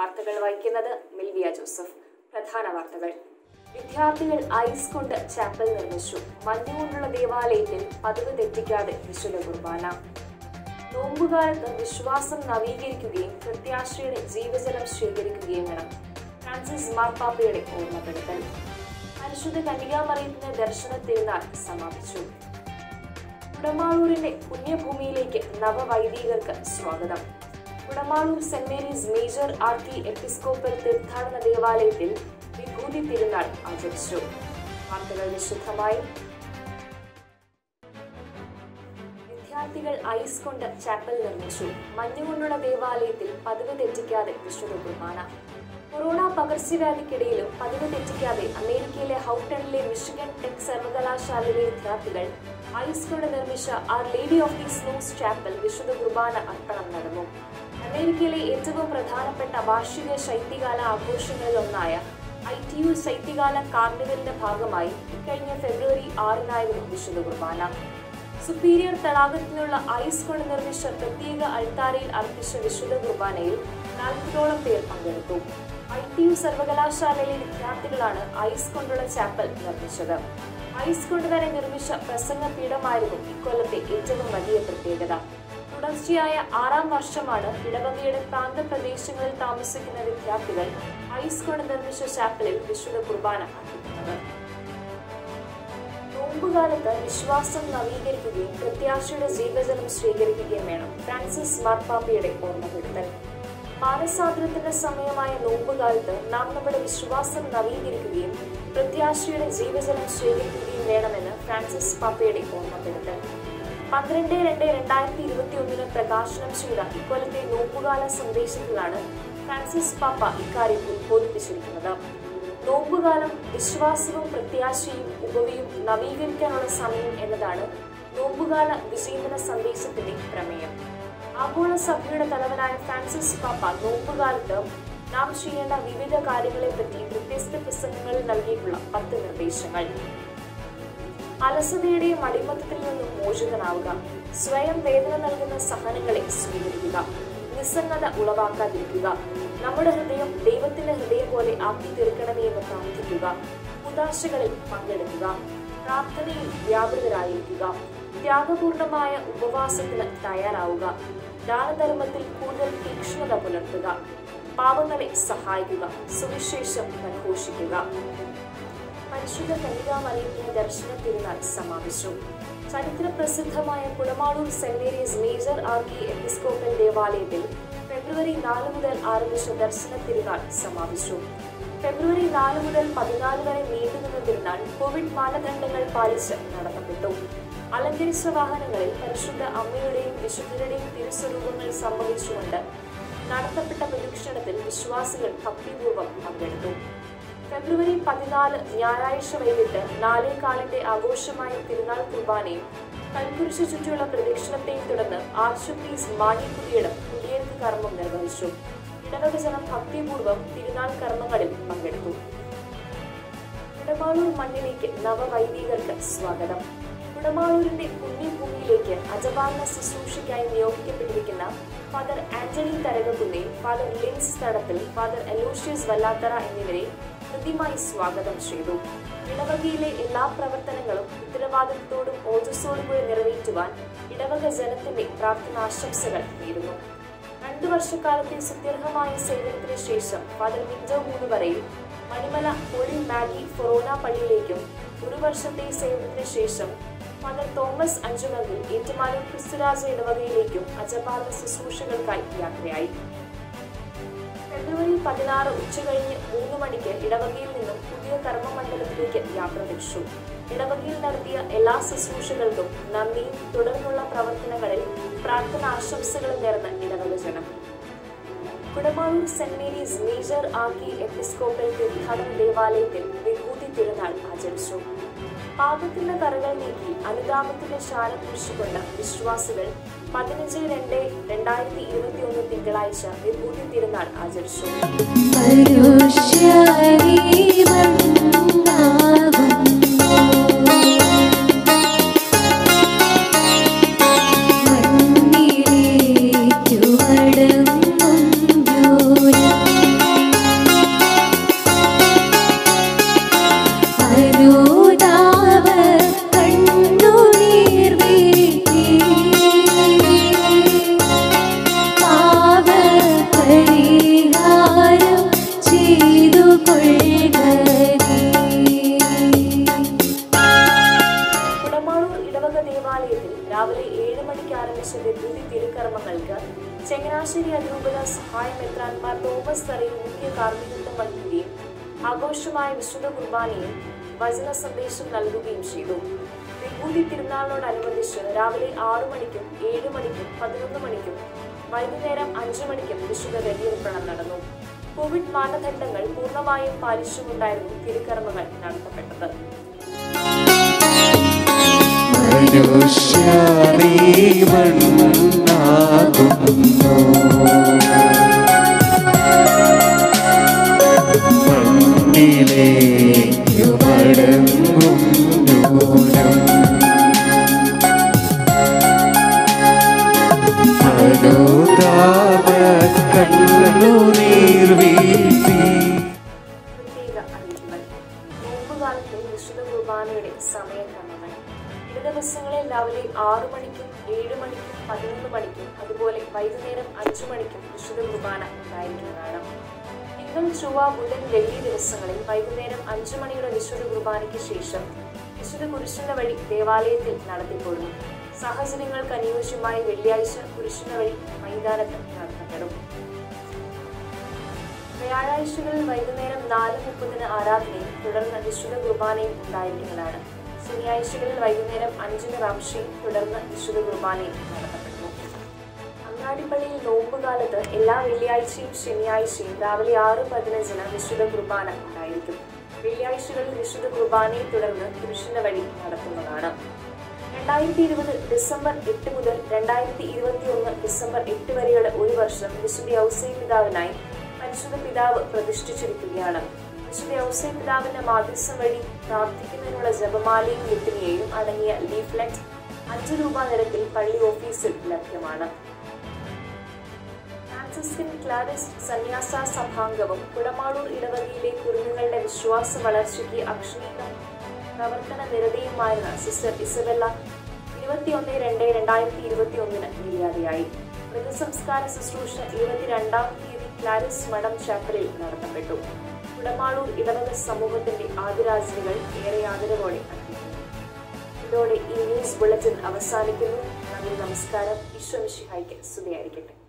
വാർത്തകൾ വായിക്കുന്നത് മിൽവിയ ജോസഫ് പ്രധാന വാർത്തകൾ വിദ്യാർത്ഥികൾ ഐസ് കൊണ്ട് ചാപ്പൽ നിർമ്മിച്ചു മഞ്ഞുകൊണ്ടുള്ള ദേവാലയത്തിൽ പതിവ് തെറ്റിക്കാതെ വിശുദ്ധ കുർബാന നോമ്പുകാലത്ത് വിശ്വാസം നവീകരിക്കുകയും പ്രത്യാശയുടെ ജീവജലം സ്വീകരിക്കുകയും വേണം ഫ്രാൻസിസ് മാർപ്പാപ്പയുടെ ഓർമ്മപ്പെടുത്തൽ പരിശുദ്ധ കന്യകാമറിയത്തിന്റെ ദർശന തിരുനാൾ സമാപിച്ചു കുടമാളൂരിന്റെ പുണ്യഭൂമിയിലേക്ക് നവവൈദികർക്ക് സ്വാഗതം Kudamaloor saint Mary's major archiepiscopal തീർത്ഥാടന ദേവാലയത്തിൽ വിഭൂതി തിരുനാൾ ആചരിച്ചു വാർത്തകൾ വിശുദ്ധമായി വിദ്യാർത്ഥികൾ ഐസ് കൊണ്ട് ചാപ്പൽ നിർമ്മിച്ചു മഞ്ഞുകൊണ്ടുള്ള ദേവാലയത്തിൽ പതിവ് തെറ്റിക്കാതെ വിശുദ്ധ കുർബാന കൊറോണ പകർച്ചവ്യാധിക്കിടയിലും പതിവ് തെറ്റിക്കാതെ അമേരിക്കയിലെ ഹൗട്ടണിലെ മിഷിഗൻ ടെക് സർവകലാശാലയിലെ വിദ്യാർത്ഥികൾ ഐസ് കൊണ്ട് നിർമ്മിച്ച our lady of the snows chapel വിശുദ്ധ കുർബാന അർപ്പണം നടന്നു അമേരിക്കയിലെ ഏറ്റവും പ്രധാനപ്പെട്ട വാർഷിക ശൈത്യകാല ആഘോഷങ്ങളിൽ ഒന്നായ ഐ ടി യു ശൈത്യകാല കാർണിവലിന്റെ ഭാഗമായി ഇക്കഴിഞ്ഞ ഫെബ്രുവരി ആറിനായിരുന്നു വിശുദ്ധ കുർബാന സുപ്പീരിയർ തടാകത്തിനുള്ള ഐസ് കൊണ്ട് നിർമ്മിച്ച പ്രത്യേക അൾത്താരയിൽ അർപ്പിച്ച വിശുദ്ധ കുർബാനയിൽ നാൽപ്പതോളം പേർ പങ്കെടുത്തു ഐ ടി യു സർവകലാശാലയിലെ വിദ്യാർത്ഥികളാണ് ഐസ് കൊണ്ടുള്ള ചാപ്പൽ നിർമ്മിച്ചത് ഐസ് കൊണ്ട് തന്നെ നിർമ്മിച്ച പ്രസംഗ പീഠമായിരുന്നു ഇക്കൊല്ലത്തെ ഏറ്റവും വലിയ പ്രത്യേകത തുടർച്ചയായ ആറാം വർഷമാണ് ഇടവകയുടെ പ്രാന്തപ്രദേശങ്ങളിൽ താമസിക്കുന്ന വിദ്യാർത്ഥികൾ ഐസ് കൊണ്ട് നിർമ്മിച്ച ചാപ്പലിൽ വിശുദ്ധ കുർബാന അർപ്പിക്കുന്നത് നോമ്പുകാലത്ത് വിശ്വാസം നവീകരിക്കുകയും പ്രത്യാശയുടെ ജീവജലം സ്വീകരിക്കുകയും വേണം ഫ്രാൻസിസ് മാർപ്പാപ്പയുടെ ഓർമ്മപ്പെടുത്തൽ മാനസാന്തരത്തിന്റെ സമയമായ നോമ്പുകാലത്ത് നാം നമ്മുടെ വിശ്വാസം നവീകരിക്കുകയും പ്രത്യാശയുടെ ജീവജലം സ്വീകരിക്കുകയും വേണമെന്ന് ഫ്രാൻസിസ് പാപ്പയുടെ ഓർമ്മപ്പെടുത്തൽ പന്ത്രണ്ട് രണ്ട് രണ്ടായിരത്തി ഇരുപത്തി ഒന്നിന് പ്രകാശനം ചെയ്ത ഇക്കൊല്ലത്തെ നോമ്പുകാല സന്ദേശത്തിലാണ് ഫ്രാൻസിസ് പാപ്പ ഇക്കാര്യം ഉദ്ബോധിപ്പിച്ചിരിക്കുന്നത് നോമ്പുകാലം വിശ്വാസവും പ്രത്യാശയും ഉപവിയും നവീകരിക്കാനുള്ള സമയം എന്നതാണ് നോമ്പുകാല വിജീവന സന്ദേശത്തിന്റെ പ്രമേയം ആഗോള സഭയുടെ തലവനായ ഫ്രാൻസിസ് പാപ്പ നോമ്പുകാലത്ത് നാം ചെയ്യേണ്ട വിവിധ കാര്യങ്ങളെപ്പറ്റി വ്യത്യസ്ത പ്രസംഗങ്ങളിൽ നൽകിയിട്ടുള്ള പത്ത് നിർദ്ദേശങ്ങൾ അലസതയുടെയും അടിമത്തത്തിൽ നിന്നും മോചിതനാവുക സ്വയം വേദന നൽകുന്ന സഹനങ്ങളെ സ്വീകരിക്കുക നിസ്സംഗത ഉളവാക്കാതിരിക്കുക നമ്മുടെ ഹൃദയം ദൈവത്തിന്റെ ഹൃദയം പോലെ ആക്കി തീർക്കണമേ എന്ന് പ്രാർത്ഥിക്കുക ഉദാശകളിൽ പങ്കെടുക്കുക പ്രാർത്ഥനയിൽ വ്യാപൃതരായിരിക്കുക ത്യാഗപൂർണമായ ഉപവാസത്തിന് തയ്യാറാവുക ദാനധർമ്മത്തിൽ കൂടുതൽ തീക്ഷ്ണത പുലർത്തുക പാവങ്ങളെ സഹായിക്കുക സുവിശേഷം പ്രഘോഷിക്കുക പരിശുദ്ധ കന്യകാമറിയത്തിന്റെ ദർശന തിരുനാൾ സമാപിച്ചു ചരിത്ര പ്രസിദ്ധമായ Kudamaloor saint Mary's major archiepiscopal ദേവാലയത്തിൽ ഫെബ്രുവരി നാല് മുതൽ ആരംഭിച്ച ദർശന തിരുനാൾ സമാപിച്ചു ഫെബ്രുവരി നാല് മുതൽ പതിനാല് വരെ നീണ്ടുനിന്ന തിരുനാൾ കോവിഡ് മാനദണ്ഡങ്ങൾ പാലിച്ച് നടത്തപ്പെട്ടു അലങ്കരിച്ച വാഹനങ്ങളിൽ പരിശുദ്ധ അമ്മയുടെയും വിശുദ്ധരുടെയും തിരുസ്വരൂപങ്ങൾ സംഭവിച്ചുകൊണ്ട് നടത്തപ്പെട്ട പ്രദക്ഷിണത്തിൽ വിശ്വാസികൾ ഭക്തിപൂർവ്വം പങ്കെടുത്തു ഫെബ്രുവരി പതിനാല് ഞായറാഴ്ച വൈകിട്ട് നാലേകാലിന്റെ ആഘോഷമായ തിരുനാൾ കുർബാനയും കൽക്കുരിശു ചുറ്റിയുള്ള പ്രദക്ഷിണത്തെയും തുടർന്ന് ആർച്ച് പ്രീസ് മാണിക്കുടിയുടെ കുടിയേറ്റ് കർമ്മം നിർവഹിച്ചു ഇടവക ജനം ഭക്തിപൂർവ്വം തിരുനാൾ കർമ്മങ്ങളിൽ പങ്കെടുത്തു കുടമാളൂർ മണ്ണിലേക്ക് നവവൈദികർക്ക് സ്വാഗതം കുടമാളൂരിന്റെ പുണ്യഭൂമിയിലേക്ക് അജപാലന ശുശ്രൂഷയ്ക്കായി നിയോഗിക്കപ്പെട്ടിരിക്കുന്ന ഫാദർ ആന്റണി തരകക്കുന്നേ father Lins Thadathil father Aloysius വല്ലാത്തറ എന്നിവരെ കൃത്യമായി സ്വാഗതം ചെയ്തു ഇടവകയിലെ എല്ലാ പ്രവർത്തനങ്ങളും ഉത്തരവാദിത്വത്തോടും ഓജസ്സോടും കൂടി നിറവേറ്റുവാൻ ഇടവക ജനത്തിന്റെ പ്രാർത്ഥനാശംസകൾ നേരുന്നു രണ്ടു വർഷക്കാലത്തെ സുദീർഘമായ സേവനത്തിന് ശേഷം ഫാദർ മിൻജോ മൂന്നുവരയിൽ മണിമല ഹോളി മാഗി ഫൊറോന പള്ളിയിലേക്കും ഒരു വർഷത്തെ സേവനത്തിന് ശേഷം ഫാദർ തോമസ് അഞ്ചുമകിൽ ഏറ്റുമാനൂർ ക്രിസ്തുരാജ ഇടവകയിലേക്കും അജപാലന ശുശ്രൂഷകൾക്കായി യാത്രയായി ഫെബ്രുവരി പതിനാറ് ഉച്ചകഴിഞ്ഞ് മൂന്ന് മണിക്ക് ഇടവകയിൽ നിന്നും പുതിയ കർമ്മമണ്ഡലത്തിലേക്ക് യാത്ര തിരിച്ചു ഇടവകയിൽ നടത്തിയ എല്ലാ ശുശ്രൂഷകൾക്കും നന്ദിയും തുടർന്നുള്ള പ്രവർത്തനങ്ങളിൽ പ്രാർത്ഥന ആശംസകളും നേർന്ന ഇടവക ജനം Kudamaloor saint Mary's major archiepiscopal തീർത്ഥാടന ദേവാലയത്തിൽ വിഭൂതി തിരുനാൾ ആചരിച്ചു പാപത്തിന്റെ കറകൾ നീക്കി അനുതാപത്തിന്റെ ശാല കുറിച്ചുകൊണ്ട് വിശ്വാസികൾ പതിനഞ്ച് രണ്ട് രണ്ടായിരത്തി ഇരുപത്തി ഒന്ന് തിങ്കളാഴ്ച വിഭൂതി തിരുനാൾ ആചരിച്ചു മണ്ണിലേക്കു വടങ്ങും ദേവാലയത്തിൽ രാവിലെ ഏഴ് മണിക്ക് ആരംഭിച്ച വിഭൂതി തിരുക്കർമ്മങ്ങൾക്ക് ചങ്ങനാശ്ശേരി അതിരൂപത സഹായമെത്രാൻമാർ തോമസ് തറയിൽ മുഖ്യ കാർമ്മികത്വം വഹിക്കുകയും ആഘോഷമായ വിശുദ്ധ കുർബാനയും വചന സന്ദേശം നൽകുകയും ചെയ്തു വിഭൂതി തിരുനാളിനോടനുബന്ധിച്ച് രാവിലെ ആറു മണിക്കും ഏഴ് മണിക്കും പതിനൊന്ന് മണിക്കും വൈകുന്നേരം അഞ്ചു മണിക്കും വിശുദ്ധ ബലിയർപ്പണം നടന്നു കോവിഡ് മാനദണ്ഡങ്ങൾ പൂർണ്ണമായും പാലിച്ചുകൊണ്ടായിരുന്നു തിരുക്കർമ്മങ്ങൾ നടത്തപ്പെട്ടത് മനുഷ്യനീവണ്ണാകുന്നു മണ്ണിലേക്കു മടങ്ങും നൂനം അനുതാപ കണ്ണുനീർ വീഴ്ത്തി പ്രത്യേക അറിയിപ്പുകൾ നോമ്പുകാലത്തെ വിശുദ്ധ കുർബാനയുടെ സമയക്രമങ്ങൾ ഇട ദിവസങ്ങളിൽ രാവിലെ ആറു മണിക്കും ഏഴ് മണിക്കും പതിനൊന്ന് മണിക്കും അതുപോലെ വൈകുന്നേരം അഞ്ചു മണിക്കും വിശുദ്ധ കുർബാന ഉണ്ടായിരിക്കുന്നതാണ് തിങ്കൾ ചൊവ്വ ബുധൻ വെള്ളി ദിവസങ്ങളിൽ വൈകുന്നേരം അഞ്ചു മണിയുടെ വിശുദ്ധ കുർബാനയ്ക്ക് ശേഷം വിശുദ്ധ കുരിശിന്റെ വഴി ദേവാലയത്തിൽ നടത്തിപ്പോരുന്നു സാഹചര്യങ്ങൾക്ക് അനുയോജ്യമായി വെള്ളിയാഴ്ച കുരിശിന്റെ വഴി മൈതാനത്ത് നടത്തപ്പെടും വ്യാഴാഴ്ചകളിൽ വൈകുന്നേരം നാല് മുപ്പതിന് ആരാധനയും തുടർന്ന് വിശുദ്ധ കുർബാനയും ഉണ്ടായിരിക്കുന്നതാണ് ശനിയാഴ്ചകളിൽ വൈകുന്നേരം അഞ്ചിന് റാംഷിയും തുടർന്ന് വിശുദ്ധ കുർബാനയും നടത്തപ്പെടുന്നു അങ്ങാടിപ്പള്ളിയിൽ നോമ്പുകാലത്ത് എല്ലാ വെള്ളിയാഴ്ചയും ശനിയാഴ്ചയും രാവിലെ ആറ് പതിനഞ്ചിന് വിശുദ്ധ കുർബാന ഉണ്ടായിരിക്കും വെള്ളിയാഴ്ചകളിൽ വിശുദ്ധ കുർബാനയെ തുടർന്ന് കുരിശിന്റെ വഴി നടത്തുന്നതാണ് രണ്ടായിരത്തി ഇരുപത് ഡിസംബർ എട്ട് മുതൽ രണ്ടായിരത്തി ഇരുപത്തി ഒന്ന് ഡിസംബർ എട്ട് വരെയുള്ള ഒരു വർഷം വിശുദ്ധ ഔസൈ പിതാവിനായി പരിശുദ്ധ പിതാവ് പ്രതിഷ്ഠിച്ചിരിക്കുകയാണ് വിശുദ്ധ ഔസൈ പിതാവിന്റെ മാധ്യസ്ഥം വഴി പ്രാർത്ഥിക്കുന്നതിനുള്ള ജപമാലയും ലിപ്പിനിയെയും അടങ്ങിയ ലീഫ്ലെറ്റ് അഞ്ച് രൂപ നിരക്കിൽ പള്ളി ഓഫീസിൽ ലഭ്യമാണ് ഫ്രാൻസിസ്കൻ ക്ലാരിസ്റ്റ് സന്യാസ സഭാംഗവും കുടമാളൂർ ഇടവകയിലെ കുരുന്നുകളുടെ വിശ്വാസ വളർച്ചയ്ക്ക് അക്ഷരീകം പ്രവർത്തന നിരതയുമായിരുന്ന സിസ്റ്റർ ഇസബെല്ല ഇരുപത്തിയൊന്ന് രണ്ട് രണ്ടായിരത്തി ഇരുപത്തി ഒന്നിന് നിര്യാതയായി മൃതസംസ്കാര ശുശ്രൂഷ ഇരുപത്തിരണ്ടാം തീയതി ക്ലാരിസ് മഠം ചാപ്പലിൽ നടത്തപ്പെട്ടു കുടമാളൂർ ഇടവക സമൂഹത്തിന്റെ ആദരാജ്ഞികൾ ഏറെ ആദരവോടെ അർപ്പിക്കുന്നു ഇതോടെ ഈ ന്യൂസ് ബുള്ളറ്റിൻ അവസാനിക്കുന്നു നന്ദി നമസ്കാരം വിശ്വമിഷിഹായിക്ക് സ്തുതിയായിരിക്കട്ടെ